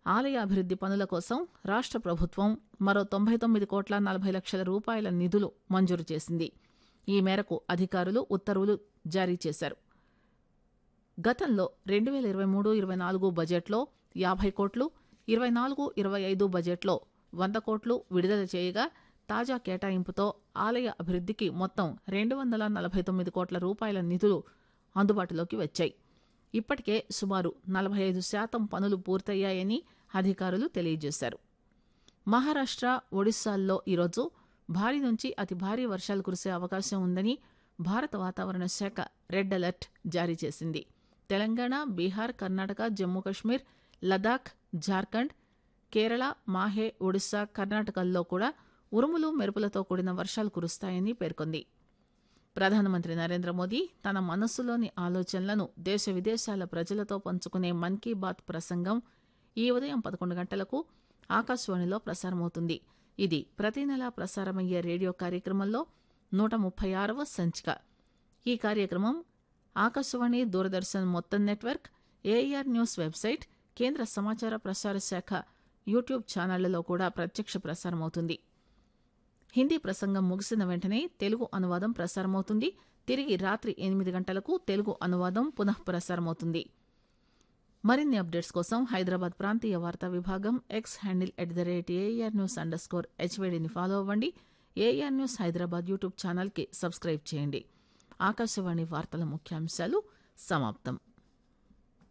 ఆలయ అభివృద్ది పనుల కోసం రాష్ట్ర ప్రభుత్వం మరో తొంభై తొమ్మిది కోట్ల నలభై లక్షల రూపాయల నిధులు మంజూరు చేసింది ఈ మేరకు అధికారులు ఉత్తర్వులు జారీ చేశారు గతంలో రెండు వేల ఇరవై మూడు ఇరవై నాలుగు బడ్జెట్లో యాభై కోట్లు ఇరవై నాలుగు ఇరవై ఐదు బడ్జెట్లో వంద కోట్లు విడుదల చేయగా తాజా కేటాయింపుతో ఆలయ అభివృద్దికి మొత్తం రెండు వందల నలభై తొమ్మిది కోట్ల రూపాయల నిధులు అందుబాటులోకి వచ్చాయి ఇప్పటికే సుమారు నలభై ఐదు శాతం పనులు పూర్తయ్యాయని అధికారులు తెలియజేశారు మహారాష్ట్ర ఒడిశాల్లో ఈరోజు భారీ నుంచి అతి భారీ వర్షాలు కురిసే అవకాశం ఉందని భారత వాతావరణ శాఖ రెడ్ అలర్ట్ జారీ చేసింది తెలంగాణ బీహార్ కర్ణాటక జమ్మూ కశ్మీర్ లదాఖ్ జార్ఖండ్ కేరళ మాహే ఒడిశా కర్ణాటకల్లో కూడా ఉరుములు మెరుపులతో కూడిన వర్షాలు కురుస్తాయని పేర్కొంది ప్రధానమంత్రి నరేంద్ర మోదీ తన మనస్సులోని ఆలోచనలను దేశ విదేశాల ప్రజలతో పంచుకునే మన్ కీ బాత్ ప్రసంగం ఈ ఉదయం పదకొండు గంటలకు ఆకాశవాణిలో ప్రసారమవుతుంది ఇది ప్రతి నెలా ప్రసారమయ్యే రేడియో కార్యక్రమంలో నూట ముప్పై ఆరవ సంచిక ఈ కార్యక్రమం ఆకాశవాణి దూరదర్శన్ మొత్తం నెట్వర్క్ ఏఆర్ న్యూస్ వెబ్సైట్ కేంద్ర సమాచార ప్రసార శాఖ యూట్యూబ్ ఛానళ్లలో కూడా ప్రత్యక్ష ప్రసారమవుతుంది హిందీ ప్రసంగం ముగిసిన వెంటనే తెలుగు అనువాదం ప్రసారమవుతుంది తిరిగి రాత్రి ఎనిమిది గంటలకు తెలుగు అనువాదం పునః ప్రసారమవుతుంది మరిన్ని అప్డేట్స్ కోసం హైదరాబాద్ ప్రాంతీయ వార్తా విభాగం X handle at the rate AR news under score హెచ్వేడిని ఫాలో అవ్వండి ఏఆర్ న్యూస్ హైదరాబాద్ యూట్యూబ్ ఛానల్కి సబ్స్క్రైబ్ చేయండి ఆకాశవాణి వార్తల ముఖ్యాంశాలు సమాప్తం